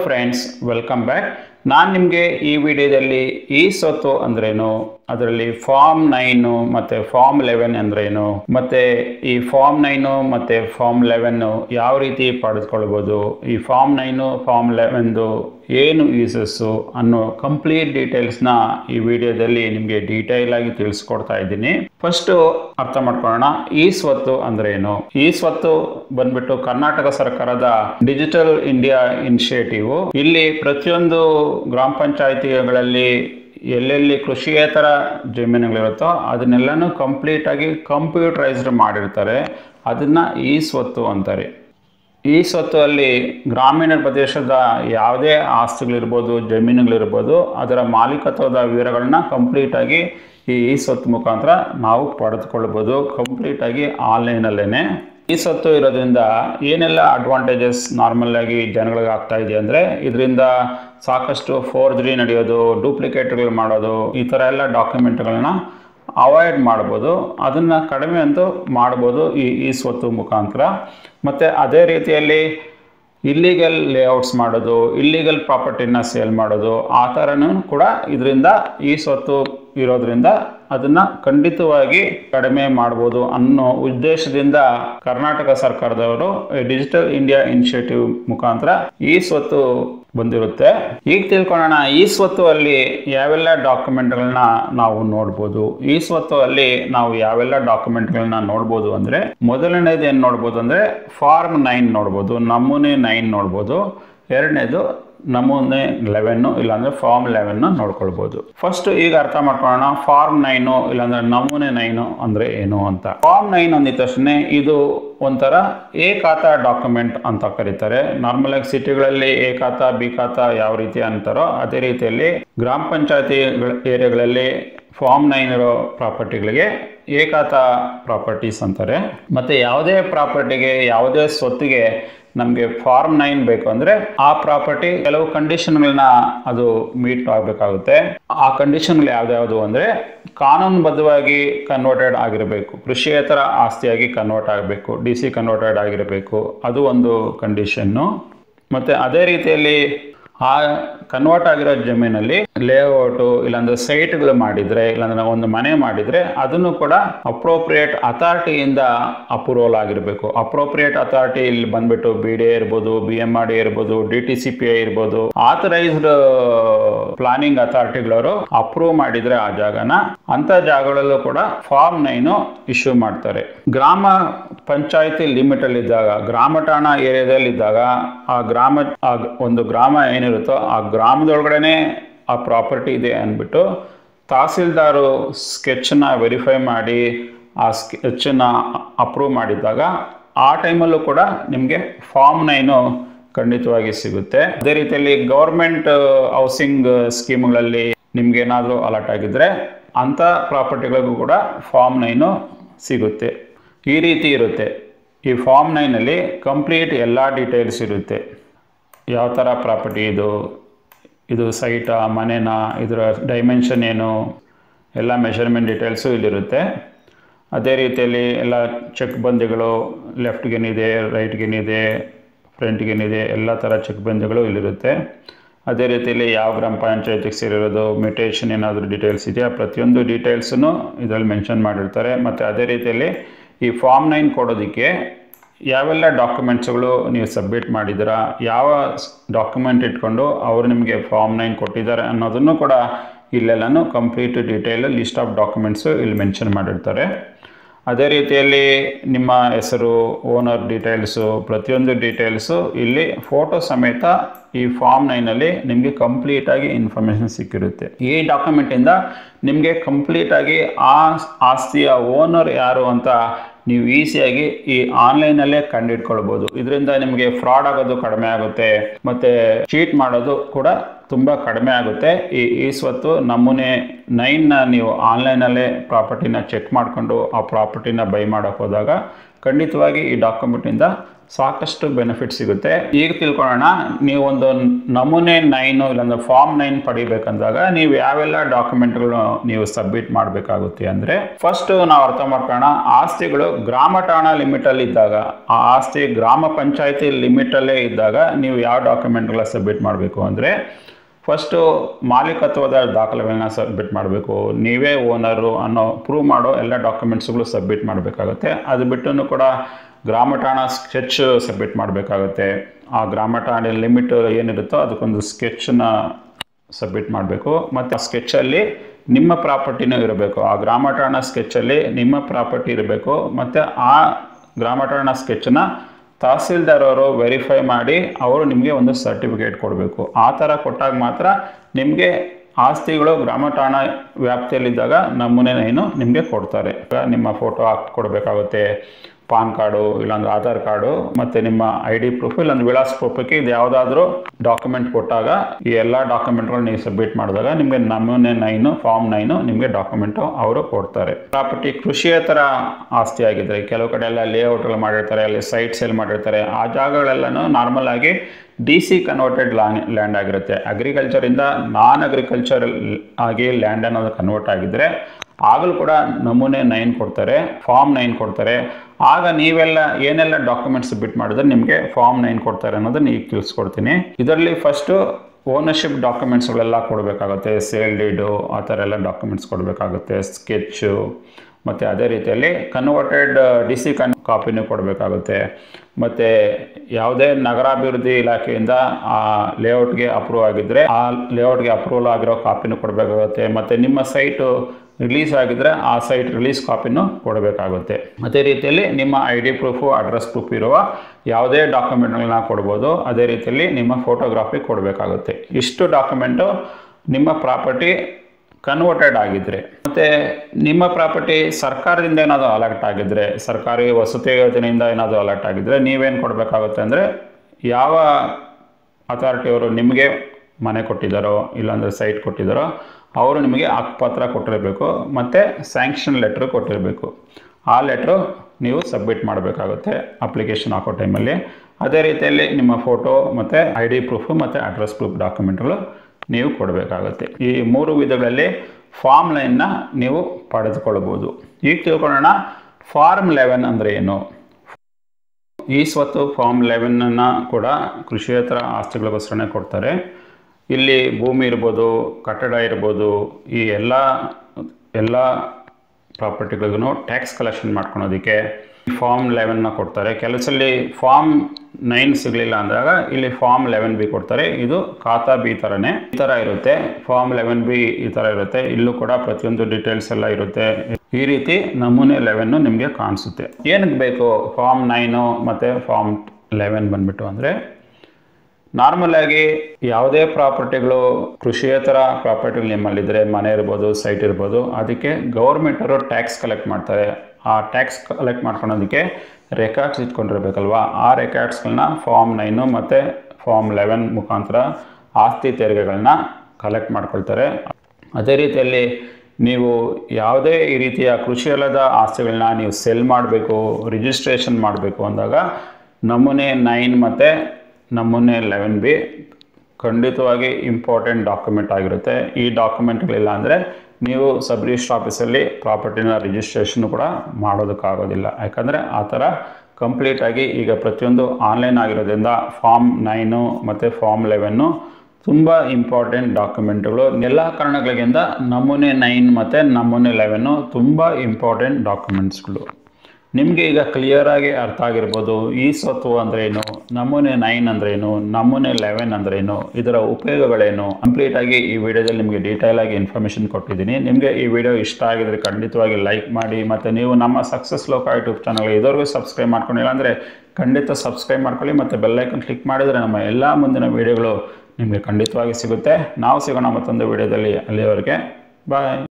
friends welcome back ನಾನು ನಿಮಗೆ ಈ ವಿಡಿಯೋದಲ್ಲಿ ಈ ಸ್ವತ್ತು ಅಂದ್ರೇನು ಅದರಲ್ಲಿ ಫಾರ್ಮ್ ನೈನು ಮತ್ತು ಫಾರ್ಮ್ ಲೆವೆನ್ ಅಂದ್ರೇನು ಮತ್ತು ಈ ಫಾರ್ಮ್ ನೈನು ಮತ್ತು ಫಾರ್ಮ್ ಲೆವೆನ್ನು ಯಾವ ರೀತಿ ಪಡೆದುಕೊಳ್ಬೋದು ಈ ಫಾರ್ಮ್ ನೈನು ಫಾರ್ಮ್ ಲೆವೆನ್ದು ಏನು ಯೂಸಸ್ಸು ಅನ್ನೋ ಕಂಪ್ಲೀಟ್ ಡೀಟೇಲ್ಸ್ನ ಈ ವಿಡಿಯೋದಲ್ಲಿ ನಿಮಗೆ ಡೀಟೇಲ್ ಆಗಿ ತಿಳಿಸ್ಕೊಡ್ತಾ ಇದ್ದೀನಿ ಫಸ್ಟು ಅರ್ಥ ಮಾಡ್ಕೊಳ್ಳೋಣ ಈ ಸ್ವತ್ತು ಅಂದ್ರೆ ಏನು ಈ ಸ್ವತ್ತು ಬಂದ್ಬಿಟ್ಟು ಕರ್ನಾಟಕ ಸರ್ಕಾರದ ಡಿಜಿಟಲ್ ಇಂಡಿಯಾ ಇನಿಷಿಯೇಟಿವ್ ಇಲ್ಲಿ ಪ್ರತಿಯೊಂದು ಗ್ರಾಮ ಪಂಚಾಯಿತಿಗಳಲ್ಲಿ ಎಲ್ಲೆಲ್ಲಿ ಕೃಷಿಯೇತರ ಜಮೀನುಗಳಿರುತ್ತೋ ಅದನ್ನೆಲ್ಲನೂ ಕಂಪ್ಲೀಟ್ ಆಗಿ ಕಂಪ್ಯೂಟರೈಸ್ಡ್ ಮಾಡಿರ್ತಾರೆ ಅದನ್ನ ಈ ಸ್ವತ್ತು ಅಂತಾರೆ ಈ ಸ್ವತ್ತು ಅಲ್ಲಿ ಗ್ರಾಮೀಣ ಪ್ರದೇಶದ ಯಾವುದೇ ಆಸ್ತಿಗಳಿರ್ಬೋದು ಜಮೀನುಗಳಿರ್ಬೋದು ಅದರ ಮಾಲೀಕತ್ವದ ವಿವರಗಳನ್ನ ಕಂಪ್ಲೀಟಾಗಿ ಈ ಈ ಸ್ವತ್ತು ಮುಖಾಂತರ ನಾವು ಪಡೆದುಕೊಳ್ಬೋದು ಕಂಪ್ಲೀಟಾಗಿ ಆನ್ಲೈನಲ್ಲೇ ಈ ಸ್ವತ್ತು ಇರೋದ್ರಿಂದ ಏನೆಲ್ಲ ಅಡ್ವಾಂಟೇಜಸ್ ನಾರ್ಮಲ್ ಆಗಿ ಜನಗಳಿಗೆ ಆಗ್ತಾ ಇದೆ ಅಂದರೆ ಇದರಿಂದ ಸಾಕಷ್ಟು ಫೋರ್ಜರಿ ನಡೆಯೋದು ಡೂಪ್ಲಿಕೇಟ್ಗಳು ಮಾಡೋದು ಈ ಥರ ಎಲ್ಲ ಡಾಕ್ಯುಮೆಂಟ್ಗಳನ್ನ ಅವಾಯ್ಡ್ ಮಾಡ್ಬೋದು ಅದನ್ನು ಕಡಿಮೆ ಅಂತೂ ಮಾಡ್ಬೋದು ಈ ಈ ಸ್ವತ್ತು ಮುಖಾಂತರ ಮತ್ತು ಅದೇ ರೀತಿಯಲ್ಲಿ ಇಲ್ಲಿಗಲ್ ಲೇಔಟ್ಸ್ ಮಾಡೋದು ಇಲ್ಲಿಗಲ್ ಪ್ರಾಪರ್ಟಿನ ಸೇಲ್ ಮಾಡೋದು ಆ ಥರನೂ ಕೂಡ ಇದರಿಂದ ಈ ಸ್ವತ್ತು ಇರೋದ್ರಿಂದ ಅದನ್ನ ಖಂಡಿತವಾಗಿ ಕಡಿಮೆ ಮಾಡ್ಬೋದು ಅನ್ನೋ ಉದ್ದೇಶದಿಂದ ಕರ್ನಾಟಕ ಸರ್ಕಾರದವರು ಡಿಜಿಟಲ್ ಇಂಡಿಯಾ ಇನಿಷಿಯೇಟಿವ್ ಮುಖಾಂತರ ಈ ಸ್ವತ್ತು ಬಂದಿರುತ್ತೆ ಈಗ ತಿಳ್ಕೊಳ್ಳೋಣ ಈ ಸ್ವತ್ತು ಅಲ್ಲಿ ಯಾವೆಲ್ಲ ಡಾಕ್ಯುಮೆಂಟ್ಗಳನ್ನ ನಾವು ನೋಡ್ಬೋದು ಈ ಸ್ವತ್ತು ಅಲ್ಲಿ ನಾವು ಯಾವೆಲ್ಲ ಡಾಕ್ಯುಮೆಂಟ್ಗಳನ್ನ ನೋಡ್ಬೋದು ಅಂದ್ರೆ ಮೊದಲನೇದು ಏನು ನೋಡ್ಬೋದು ಅಂದ್ರೆ ಫಾರ್ಮ್ ನೈನ್ ನೋಡ್ಬೋದು ನಮೂನೆ ನೈನ್ ನೋಡ್ಬೋದು ಎರಡನೇದು ನಮೂನೆ ಲೆವೆನ್ನು ಇಲ್ಲಾಂದ್ರೆ ಫಾರ್ಮ್ ಲೆವೆನ್ನು ನೋಡ್ಕೊಳ್ಬೋದು ಫಸ್ಟ್ ಈಗ ಅರ್ಥ ಮಾಡ್ಕೊಳ್ಳೋಣ ಫಾರ್ಮ್ ನೈನು ಇಲ್ಲಾಂದ್ರೆ ನಮೂನೆ ನೈನು ಅಂದ್ರೆ ಏನು ಅಂತ ಫಾರ್ಮ್ ನೈನ್ ಅಂದಿದ ತಕ್ಷಣ ಇದು ಒಂಥರ ಎ ಖಾತಾ ಡಾಕ್ಯುಮೆಂಟ್ ಅಂತ ಕರೀತಾರೆ ನಾರ್ಮಲ್ ಆಗಿ ಸಿಟಿಗಳಲ್ಲಿ ಎ ಖಾತಾ ಬಿ ಖಾತಾ ಯಾವ ರೀತಿ ಅಂತಾರೋ ಅದೇ ರೀತಿಯಲ್ಲಿ ಗ್ರಾಮ ಪಂಚಾಯತಿ ಏರಿಯಾಗಳಲ್ಲಿ ಫಾರ್ಮ್ ನೈನ್ ಇರೋ ಪ್ರಾಪರ್ಟಿಗಳಿಗೆ ಏಕಾತ ಪ್ರಾಪರ್ಟೀಸ್ ಅಂತಾರೆ ಮತ್ತೆ ಯಾವುದೇ ಪ್ರಾಪರ್ಟಿಗೆ ಯಾವುದೇ ಸ್ವತ್ತಿಗೆ ನಮಗೆ ಫಾರ್ಮ್ ನೈನ್ ಬೇಕು ಅಂದ್ರೆ ಆ ಪ್ರಾಪರ್ಟಿ ಕೆಲವು ಕಂಡೀಷನ್ಗಳನ್ನ ಅದು ಮೀಟ್ ಆಗಬೇಕಾಗುತ್ತೆ ಆ ಕಂಡೀಷನ್ಗಳು ಯಾವ್ದ್ಯಾವುದು ಅಂದ್ರೆ ಕಾನೂನುಬದ್ಧವಾಗಿ ಕನ್ವರ್ಟೆಡ್ ಆಗಿರಬೇಕು ಕೃಷಿಯೇತರ ಆಸ್ತಿಯಾಗಿ ಕನ್ವರ್ಟ್ ಆಗಬೇಕು ಡಿ ಸಿ ಕನ್ವರ್ಟೆಡ್ ಆಗಿರಬೇಕು ಅದು ಒಂದು ಕಂಡೀಷನ್ನು ಮತ್ತೆ ಅದೇ ರೀತಿಯಲ್ಲಿ ಆ ಕನ್ವರ್ಟ್ ಆಗಿರೋ ಜಮೀನಲ್ಲಿ ಲೇಔಟು ಇಲ್ಲಾಂದ್ರೆ ಸೈಟ್ಗಳು ಮಾಡಿದ್ರೆ ಇಲ್ಲಾಂದ್ರೆ ಒಂದು ಮನೆ ಮಾಡಿದ್ರೆ ಅದನ್ನು ಕೂಡ ಅಪ್ರೋಪ್ರಿಯೇಟ್ ಅಥಾರಿಟಿಯಿಂದ ಅಪ್ರೂವಲ್ ಆಗಿರಬೇಕು ಅಪ್ರೋಪ್ರಿಯೇಟ್ ಅಥಾರಿಟಿ ಇಲ್ಲಿ ಬಂದ್ಬಿಟ್ಟು ಬಿ ಡಿ ಇರ್ಬೋದು ಬಿ ಎಂ ಆರ್ ಡಿ ಇರ್ಬೋದು D T C P I ಇರ್ಬೋದು ಆಥರೈಸ್ಡ್ ಪ್ಲಾನಿಂಗ್ ಅಥಾರಿಟಿಗಳವರು ಅಪ್ರೂವ್ ಮಾಡಿದ್ರೆ ಆ ಜಾಗನ ಅಂತ ಜಾಗಗಳಲ್ಲೂ ಕೂಡ ಫಾರ್ಮ್ ನೈನು ಇಶ್ಯೂ ಮಾಡ್ತಾರೆ ಗ್ರಾಮ ಪಂಚಾಯತಿ ಲಿಮಿಟ್ ಅಲ್ಲಿ ಇದ್ದಾಗ ಗ್ರಾಮ ಠಾಣಾ ಏರಿಯಾದಲ್ಲಿ ಇದ್ದಾಗ ಆ ಗ್ರಾಮ ಆ ಒಂದು ಗ್ರಾಮ ಏನಿರುತ್ತೋ ಆ ಗ್ರಾಮದೊಳಗಡೆನೆ ಆ ಪ್ರಾಪರ್ಟಿ ಇದೆ ಅಂದ್ಬಿಟ್ಟು ತಹಸೀಲ್ದಾರು ಸ್ಕೆಚ್ನ ವೆರಿಫೈ ಮಾಡಿ ಆ ಸ್ಕೆಚ್ನ ಅಪ್ರೂವ್ ಮಾಡಿದಾಗ ಆ ಟೈಮಲ್ಲೂ ಕೂಡ ನಿಮಗೆ ಫಾರ್ಮ್ ನೈನು ಖಂಡಿತವಾಗಿ ಸಿಗುತ್ತೆ ಅದೇ ರೀತಿಯಲ್ಲಿ ಗೌರ್ಮೆಂಟ್ ಹೌಸಿಂಗ್ ಸ್ಕೀಮ್ಗಳಲ್ಲಿ ನಿಮ್ಗೆ ಏನಾದರೂ ಅಲರ್ಟ್ ಆಗಿದ್ರೆ ಅಂಥ ಪ್ರಾಪರ್ಟಿಗಳಿಗೂ ಕೂಡ ಫಾರ್ಮ್ ನೈನು ಸಿಗುತ್ತೆ ಈ ರೀತಿ ಇರುತ್ತೆ ಈ ಫಾರ್ಮ್ ನೈನಲ್ಲಿ ಕಂಪ್ಲೀಟ್ ಎಲ್ಲ ಡೀಟೇಲ್ಸ್ ಇರುತ್ತೆ ಯಾವ ಥರ ಪ್ರಾಪರ್ಟಿ ಇದು ಇದು ಸೈಟಾ ಮನೆನಾ ಇದರ ಡೈಮೆನ್ಷನ್ ಏನು ಎಲ್ಲ ಮೆಷರ್ಮೆಂಟ್ ಡೀಟೇಲ್ಸು ಇಲ್ಲಿರುತ್ತೆ ಅದೇ ರೀತಿಯಲ್ಲಿ ಎಲ್ಲ ಚೆಕ್ ಬಂದಿಗಳು ಲೆಫ್ಟ್ಗೇನಿದೆ ರೈಟ್ಗೇನಿದೆ ಫ್ರಂಟ್ಗೇನಿದೆ ಎಲ್ಲ ಥರ ಚೆಕ್ ಬಂದಿಗಳು ಇಲ್ಲಿರುತ್ತೆ ಅದೇ ರೀತಿಯಲ್ಲಿ ಯಾವ ಗ್ರಾಮ ಪಂಚಾಯತಿಗೆ ಸೇರಿರೋದು ಮ್ಯೂಟೇಷನ್ ಏನಾದರೂ ಡೀಟೇಲ್ಸ್ ಇದೆಯಾ ಪ್ರತಿಯೊಂದು ಡೀಟೇಲ್ಸನ್ನು ಇದರಲ್ಲಿ ಮೆನ್ಷನ್ ಮಾಡಿರ್ತಾರೆ ಮತ್ತು ಅದೇ ರೀತಿಯಲ್ಲಿ ಈ ಫಾರ್ಮ್ ನೈನ್ ಕೊಡೋದಕ್ಕೆ ಯಾವೆಲ್ಲ ಡಾಕ್ಯುಮೆಂಟ್ಸ್ಗಳು ನೀವು ಸಬ್ಮಿಟ್ ಮಾಡಿದ್ದೀರಾ ಯಾವ ಡಾಕ್ಯುಮೆಂಟ್ ಇಟ್ಕೊಂಡು ಅವರು ನಿಮಗೆ ಫಾರ್ಮ್ ನೈನ್ ಕೊಟ್ಟಿದ್ದಾರೆ ಅನ್ನೋದನ್ನು ಕೂಡ ಇಲ್ಲೆಲ್ಲನೂ complete detail list of documents ಇಲ್ಲಿ ಮೆನ್ಷನ್ ಮಾಡಿರ್ತಾರೆ ಅದೇ ರೀತಿಯಲ್ಲಿ ನಿಮ್ಮ ಹೆಸರು ಓನರ್ ಡೀಟೇಲ್ಸು ಪ್ರತಿಯೊಂದು ಡೀಟೇಲ್ಸು ಇಲ್ಲಿ ಫೋಟೋ ಸಮೇತ ಈ ಫಾರ್ಮ್ ನೈನಲ್ಲಿ ನಿಮಗೆ ಕಂಪ್ಲೀಟಾಗಿ ಇನ್ಫಾರ್ಮೇಷನ್ ಸಿಕ್ಕಿರುತ್ತೆ ಈ ಡಾಕ್ಯುಮೆಂಟಿಂದ ನಿಮಗೆ ಕಂಪ್ಲೀಟಾಗಿ ಆ ಆಸ್ತಿಯ ಓನರ್ ಯಾರು ಅಂತ ನೀವು ಈಸಿಯಾಗಿ ಈ ಆನ್ಲೈನಲ್ಲೇ ಕಂಡಿಡ್ಕೊಳ್ಬೋದು ಇದರಿಂದ ನಿಮಗೆ ಫ್ರಾಡ್ ಆಗೋದು ಕಡಿಮೆ ಆಗುತ್ತೆ ಮತ್ತೆ ಚೀಟ್ ಮಾಡೋದು ಕೂಡ ತುಂಬ ಕಡಿಮೆ ಆಗುತ್ತೆ ಈ ಈ ಸ್ವತ್ತು ನಮೂನೆ ನೈನ್ನ ನೀವು ಆನ್ಲೈನಲ್ಲೇ ಪ್ರಾಪರ್ಟಿನ ಚೆಕ್ ಮಾಡಿಕೊಂಡು ಆ ಪ್ರಾಪರ್ಟಿನ ಬೈ ಮಾಡೋಕೆ ಹೋದಾಗ ಖಂಡಿತವಾಗಿ ಈ ಡಾಕ್ಯುಮೆಂಟಿಂದ ಸಾಕಷ್ಟು ಬೆನಿಫಿಟ್ ಸಿಗುತ್ತೆ ಈಗ ತಿಳ್ಕೊಳ್ಳೋಣ ನೀವು ಒಂದು ನಮೂನೆ ನೈನು ಇಲ್ಲಾಂದ್ರೆ ಫಾರ್ಮ್ ನೈನ್ ಪಡಿಬೇಕಂದಾಗ ನೀವು ಯಾವೆಲ್ಲ ಡಾಕ್ಯುಮೆಂಟ್ಗಳು ನೀವು ಸಬ್ಮಿಟ್ ಮಾಡಬೇಕಾಗುತ್ತೆ ಅಂದರೆ ಫಸ್ಟ್ ನಾವು ಅರ್ಥ ಮಾಡ್ಕೊಳ್ಳೋಣ ಆಸ್ತಿಗಳು ಗ್ರಾಮ ಠಾಣಾ ಲಿಮಿಟಲ್ಲಿ ಇದ್ದಾಗ ಆ ಆಸ್ತಿ ಗ್ರಾಮ ಪಂಚಾಯತಿ ಲಿಮಿಟಲ್ಲೇ ಇದ್ದಾಗ ನೀವು ಯಾವ ಡಾಕ್ಯುಮೆಂಟ್ಗಳ ಸಬ್ಮಿಟ್ ಮಾಡಬೇಕು ಅಂದರೆ ಫಸ್ಟು ಮಾಲೀಕತ್ವದ ದಾಖಲೆಗಳನ್ನ ಸಬ್ಮಿಟ್ ಮಾಡಬೇಕು ನೀವೇ ಓನರು ಅನ್ನೋ ಪ್ರೂವ್ ಮಾಡೋ ಎಲ್ಲ ಡಾಕ್ಯುಮೆಂಟ್ಸ್ಗಳು ಸಬ್ಮಿಟ್ ಮಾಡಬೇಕಾಗುತ್ತೆ ಅದು ಬಿಟ್ಟು ಕೂಡ ಗ್ರಾಮ ಠಾಣಾ ಸ್ಕೆಚ್ ಸಬ್ಮಿಟ್ ಮಾಡಬೇಕಾಗುತ್ತೆ ಆ ಗ್ರಾಮ ಠಾಣೆ ಲಿಮಿಟ್ ಏನಿರುತ್ತೋ ಅದಕ್ಕೊಂದು ಸ್ಕೆಚ್ನ ಸಬ್ಮಿಟ್ ಮಾಡಬೇಕು ಮತ್ತು ಆ ಸ್ಕೆಚ್ಚಲ್ಲಿ ನಿಮ್ಮ ಪ್ರಾಪರ್ಟಿನೂ ಇರಬೇಕು ಆ ಗ್ರಾಮ ಠಾಣಾ ಸ್ಕೆಚ್ಚಲ್ಲಿ ನಿಮ್ಮ ಪ್ರಾಪರ್ಟಿ ಇರಬೇಕು ಮತ್ತು ಆ ಗ್ರಾಮ ಠಾಣಾ ಸ್ಕೆಚ್ನ ತಹಸೀಲ್ದಾರ್ ಅವರು ವೆರಿಫೈ ಮಾಡಿ ಅವರು ನಿಮಗೆ ಒಂದು ಸರ್ಟಿಫಿಕೇಟ್ ಕೊಡಬೇಕು ಆ ಥರ ಕೊಟ್ಟಾಗ ಮಾತ್ರ ನಿಮಗೆ ಆಸ್ತಿಗಳು ಗ್ರಾಮ ಠಾಣಾ ವ್ಯಾಪ್ತಿಯಲ್ಲಿದ್ದಾಗ ನಮೂನೆ ಏನು ನಿಮಗೆ ಕೊಡ್ತಾರೆ ಈಗ ನಿಮ್ಮ ಫೋಟೋ ಹಾಕಿ ಕೊಡಬೇಕಾಗುತ್ತೆ ಪಾನ್ ಕಾರ್ಡು ಇಲ್ಲಾಂದ್ರೆ ಆಧಾರ್ ಕಾರ್ಡು ಮತ್ತು ನಿಮ್ಮ ಐ ಡಿ ಪ್ರೂಫ್ ಇಲ್ಲಾಂದ್ರೆ ವಿಳಾಸ ಪ್ರೂಫಕ್ಕೆ ಇದು ಯಾವುದಾದ್ರೂ ಡಾಕ್ಯುಮೆಂಟ್ ಕೊಟ್ಟಾಗ ಈ ಎಲ್ಲ ಡಾಕ್ಯುಮೆಂಟ್ಗಳು ನೀವು ಸಬ್ಮಿಟ್ ಮಾಡಿದಾಗ ನಿಮಗೆ ನಮೂನೆ ನೈನು ಫಾರ್ಮ್ ನೈನು ನಿಮಗೆ ಡಾಕ್ಯುಮೆಂಟು ಅವರು ಕೊಡ್ತಾರೆ ಪ್ರಾಪರ್ಟಿ ಕೃಷಿಯೇತರ ಆಸ್ತಿ ಆಗಿದ್ರೆ ಕೆಲವು ಕಡೆ ಎಲ್ಲ ಲೇಔಟ್ಗಳು ಮಾಡಿರ್ತಾರೆ ಅಲ್ಲಿ ಸೈಟ್ ಸೇಲ್ ಮಾಡಿರ್ತಾರೆ ಆ ಜಾಗಗಳೆಲ್ಲನೂ ನಾರ್ಮಲ್ ಆಗಿ ಡಿ ಸಿ ಕನ್ವರ್ಟೆಡ್ ಲ್ಯಾಂಡ್ ಆಗಿರುತ್ತೆ ಅಗ್ರಿಕಲ್ಚರಿಂದ ನಾನ್ ಅಗ್ರಿಕಲ್ಚರ್ ಆಗಿ ಲ್ಯಾಂಡ್ ಅನ್ನೋದು ಕನ್ವರ್ಟ್ ಆಗಿದ್ರೆ ಆಗಲೂ ಕೂಡ ನಮೂನೆ ನೈನ್ ಕೊಡ್ತಾರೆ ಫಾರ್ಮ್ ನೈನ್ ಕೊಡ್ತಾರೆ ಆಗ ನೀವೆಲ್ಲ ಏನೆಲ್ಲ ಡಾಕ್ಯುಮೆಂಟ್ಸ್ ಸಬ್ಮಿಟ್ ಮಾಡಿದ್ರೆ ನಿಮಗೆ ಫಾರ್ಮ್ ನೈನ್ ಕೊಡ್ತಾರೆ ಅನ್ನೋದನ್ನ ಈಗ ತಿಳಿಸ್ಕೊಡ್ತೀನಿ ಇದರಲ್ಲಿ ಫಸ್ಟು ಓನರ್ಶಿಪ್ ಡಾಕ್ಯುಮೆಂಟ್ಸ್ಗಳೆಲ್ಲ ಕೊಡಬೇಕಾಗುತ್ತೆ ಸೇಲ್ ಡೀಡು ಆ ಥರ ಎಲ್ಲ ಡಾಕ್ಯುಮೆಂಟ್ಸ್ ಕೊಡಬೇಕಾಗುತ್ತೆ ಸ್ಕೆಚ್ಚು ಮತ್ತು ಅದೇ ರೀತಿಯಲ್ಲಿ ಕನ್ವರ್ಟೆಡ್ ಡಿ ಸಿ ಕನ್ ಕಾಪಿನೂ ಕೊಡಬೇಕಾಗುತ್ತೆ ಮತ್ತು ಯಾವುದೇ ನಗರಾಭಿವೃದ್ಧಿ ಇಲಾಖೆಯಿಂದ ಆ ಲೇಔಟ್ಗೆ ಅಪ್ರೂವ್ ಆಗಿದ್ದರೆ ಆ ಲೇಔಟ್ಗೆ ಅಪ್ರೂವಲ್ ಆಗಿರೋ ಕಾಪಿನೂ ಕೊಡಬೇಕಾಗುತ್ತೆ ಮತ್ತು ನಿಮ್ಮ ಸೈಟು ರಿಲೀಸ್ ಆಗಿದ್ರೆ ಆ ಸೈಟ್ ರಿಲೀಸ್ ಕಾಪಿನೂ ಕೊಡಬೇಕಾಗುತ್ತೆ ಅದೇ ರೀತಿಯಲ್ಲಿ ನಿಮ್ಮ I D proof address proof ಇರುವ ಯಾವುದೇ ಡಾಕ್ಯುಮೆಂಟ್ಗಳನ್ನ ಕೊಡ್ಬೋದು ಅದೇ ರೀತಿಯಲ್ಲಿ ನಿಮ್ಮ ಫೋಟೋಗ್ರಾಫಿ ಕೊಡಬೇಕಾಗುತ್ತೆ ಇಷ್ಟು ಡಾಕ್ಯುಮೆಂಟು ನಿಮ್ಮ ಪ್ರಾಪರ್ಟಿ ಕನ್ವರ್ಟೆಡ್ ಆಗಿದ್ರೆ ಮತ್ತು ನಿಮ್ಮ ಪ್ರಾಪರ್ಟಿ ಸರ್ಕಾರದಿಂದ ಏನಾದರೂ ಅಲರ್ಟ್ ಆಗಿದ್ರೆ ಸರ್ಕಾರಿ ವಸತಿ ಯೋಜನೆಯಿಂದ ಏನಾದರೂ ಅಲರ್ಟ್ ಆಗಿದ್ರೆ ನೀವೇನು ಕೊಡಬೇಕಾಗುತ್ತೆ ಅಂದರೆ ಯಾವ ಅಥಾರಿಟಿಯವರು ನಿಮಗೆ ಮನೆ ಕೊಟ್ಟಿದ್ದಾರೋ ಇಲ್ಲಾಂದರೆ ಸೈಟ್ ಕೊಟ್ಟಿದ್ದಾರೋ ಅವರು ನಿಮಗೆ ಹಕ್ಕುಪತ್ರ ಕೊಟ್ಟಿರಬೇಕು ಮತ್ತು ಸ್ಯಾಂಕ್ಷನ್ ಲೆಟ್ರ್ ಕೊಟ್ಟಿರಬೇಕು ಆ ಲೆಟ್ರು ನೀವು ಸಬ್ಮಿಟ್ ಮಾಡಬೇಕಾಗುತ್ತೆ ಅಪ್ಲಿಕೇಶನ್ ಹಾಕೋ ಟೈಮಲ್ಲಿ ಅದೇ ರೀತಿಯಲ್ಲಿ ನಿಮ್ಮ ಫೋಟೋ ಮತ್ತು ಐ ಡಿ ಪ್ರೂಫು ಮತ್ತು ಅಡ್ರೆಸ್ ಪ್ರೂಫ್ ಡಾಕ್ಯುಮೆಂಟ್ಗಳು ನೀವು ಕೊಡಬೇಕಾಗುತ್ತೆ ಈ ಮೂರು ವಿಧಗಳಲ್ಲಿ ಫಾರ್ಮ್ ಲೈನ್ನ ನೀವು ಪಡೆದುಕೊಳ್ಬೋದು ಈಗ ತಿಳ್ಕೊಳ್ಳೋಣ ಫಾರ್ಮ್ ಲೆವೆನ್ ಅಂದರೆ ಏನು ಈ ಸ್ವತ್ತು ಫಾರ್ಮ್ ಲೆವೆನನ್ನು ಕೂಡ ಕೃಷಿಯೇತರ ಆಸ್ತಿಗಳಿಗೋಸ್ಕರನೇ ಕೊಡ್ತಾರೆ ಇಲ್ಲಿ ಭೂಮಿ ಇರ್ಬೋದು ಕಟ್ಟಡ ಇರ್ಬೋದು ಈ ಎಲ್ಲ ಎಲ್ಲ ಪ್ರಾಪರ್ಟಿಗಳಿಗೂ ಟ್ಯಾಕ್ಸ್ ಕಲೆಕ್ಷನ್ ಮಾಡ್ಕೊಳೋದಕ್ಕೆ ಫಾರ್ಮ್ ಲೆವೆನ್ನ ಕೊಡ್ತಾರೆ ಕೆಲಸಲ್ಲಿ ಫಾರ್ಮ್ ನೈನ್ ಸಿಗಲಿಲ್ಲ ಅಂದಾಗ ಇಲ್ಲಿ ಫಾರ್ಮ್ ಲೆವೆನ್ ಬಿ ಕೊಡ್ತಾರೆ ಇದು ಖಾತಾ ಬಿ ಥರನೇ ಈ ಥರ ಇರುತ್ತೆ ಫಾರ್ಮ್ ಲೆವೆನ್ ಬಿ ಈ ಥರ ಇರುತ್ತೆ ಇಲ್ಲೂ ಕೂಡ ಪ್ರತಿಯೊಂದು ಡೀಟೇಲ್ಸ್ ಎಲ್ಲ ಇರುತ್ತೆ ಈ ರೀತಿ ನಮೂನೆ ಲೆವೆನ್ನು ನಿಮಗೆ ಕಾಣಿಸುತ್ತೆ ಏನಕ್ಕೆ ಬೇಕು ಫಾರ್ಮ್ ನೈನು ಮತ್ತು ಫಾರ್ಮ್ ಲೆವೆನ್ ಬಂದ್ಬಿಟ್ಟು ಅಂದರೆ ನಾರ್ಮಲ್ ಆಗಿ ಯಾವುದೇ ಪ್ರಾಪರ್ಟಿಗಳು ಕೃಷಿಯೇತರ ಪ್ರಾಪರ್ಟಿಗಳು ನಿಮ್ಮಲ್ಲಿದ್ದರೆ ಮನೆ ಇರ್ಬೋದು ಸೈಟ್ ಇರ್ಬೋದು ಅದಕ್ಕೆ ಗೌರ್ಮೆಂಟವರು ಟ್ಯಾಕ್ಸ್ ಕಲೆಕ್ಟ್ ಮಾಡ್ತಾರೆ ಆ ಟ್ಯಾಕ್ಸ್ ಕಲೆಕ್ಟ್ ಮಾಡ್ಕೊಳೋದಕ್ಕೆ ರೆಕಾರ್ಡ್ಸ್ ಇಟ್ಕೊಂಡಿರ್ಬೇಕಲ್ವಾ ಆ ರೆಕಾರ್ಡ್ಸ್ಗಳನ್ನ ಫಾರ್ಮ್ ನೈನು ಮತ್ತು ಫಾರ್ಮ್ ಲೆವೆನ್ ಮುಖಾಂತರ ಆಸ್ತಿ ತೆರಿಗೆಗಳನ್ನ ಕಲೆಕ್ಟ್ ಮಾಡ್ಕೊಳ್ತಾರೆ ಅದೇ ರೀತಿಯಲ್ಲಿ ನೀವು ಯಾವುದೇ ಈ ರೀತಿಯ ಕೃಷಿಯಲ್ಲದ ಆಸ್ತಿಗಳನ್ನ ನೀವು ಸೆಲ್ ಮಾಡಬೇಕು ರಿಜಿಸ್ಟ್ರೇಷನ್ ಮಾಡಬೇಕು ಅಂದಾಗ ನಮೂನೆ ನೈನ್ ಮತ್ತು ನಮೂನೆ ಲೆವೆನ್ ಬಿ ಖಂಡಿತವಾಗಿ ಇಂಪಾರ್ಟೆಂಟ್ ಡಾಕ್ಯುಮೆಂಟ್ ಆಗಿರುತ್ತೆ ಈ ಡಾಕ್ಯುಮೆಂಟ್ಗಳಿಲ್ಲ ಅಂದರೆ ನೀವು ಸಬ್ ರಿಜಿಸ್ಟ್ರ್ ಆಫೀಸಲ್ಲಿ ಪ್ರಾಪರ್ಟಿನ ರಿಜಿಸ್ಟ್ರೇಷನ್ ಕೂಡ ಮಾಡೋದಕ್ಕಾಗೋದಿಲ್ಲ ಯಾಕಂದರೆ ಆ ಥರ ಕಂಪ್ಲೀಟಾಗಿ ಈಗ ಪ್ರತಿಯೊಂದು ಆನ್ಲೈನ್ ಆಗಿರೋದ್ರಿಂದ ಫಾರ್ಮ್ ನೈನು ಮತ್ತು ಫಾರ್ಮ್ ಲೆವೆನ್ನು ತುಂಬ ಇಂಪಾರ್ಟೆಂಟ್ ಡಾಕ್ಯುಮೆಂಟ್ಗಳು ಎಲ್ಲ ಕಾರಣಗಳಿಗಿಂತ ನಮೂನೆ ನೈನ್ ಮತ್ತು ನಮೂನೆ ಲೆವೆನ್ನು ತುಂಬ ಇಂಪಾರ್ಟೆಂಟ್ ಡಾಕ್ಯುಮೆಂಟ್ಸ್ಗಳು ನಿಮಗೆ ಈಗ ಕ್ಲಿಯರಾಗಿ ಅರ್ಥ ಆಗಿರ್ಬೋದು ಈ ಸ್ವತ್ತು ಅಂದ್ರೇನು ನಮೂನೆ ನೈನ್ ಅಂದ್ರೇನು ನಮೂನೆ ಲೆವೆನ್ ಅಂದ್ರೇನು ಇದರ ಉಪಯೋಗಗಳೇನು ಕಂಪ್ಲೀಟ್ ಆಗಿ ಈ ವಿಡಿಯೋದಲ್ಲಿ ನಿಮಗೆ ಡೀಟೇಲ್ ಆಗಿ ಇನ್ಫಾರ್ಮೇಷನ್ ಕೊಟ್ಟಿದ್ದೀನಿ ನಿಮಗೆ ಈ ವಿಡಿಯೋ ಇಷ್ಟ ಆಗಿದ್ರೆ ಖಂಡಿತವಾಗಿ ಲೈಕ್ ಮಾಡಿ ಮತ್ತು ನೀವು ನಮ್ಮ ಸಕ್ಸಸ್ ಲೋಕ ಯೂಟ್ಯೂಬ್ ಚಾನಲ್ ಇದುವರೆಗೂ ಸಬ್ಸ್ಕ್ರೈಬ್ ಮಾಡ್ಕೊಂಡಿಲ್ಲ ಅಂದರೆ ಖಂಡಿತ ಸಬ್ಸ್ಕ್ರೈಬ್ ಮಾಡ್ಕೊಳ್ಳಿ ಮತ್ತು ಬೆಲ್ಲೈಕನ್ ಕ್ಲಿಕ್ ಮಾಡಿದರೆ ನಮ್ಮ ಎಲ್ಲ ಮುಂದಿನ ವಿಡಿಯೋಗಳು ನಿಮಗೆ ಖಂಡಿತವಾಗಿ ಸಿಗುತ್ತೆ ನಾವು ಸಿಗೋಣ ಮತ್ತೊಂದು ವಿಡಿಯೋದಲ್ಲಿ ಅಲ್ಲಿಯವರೆಗೆ ಬಾಯ್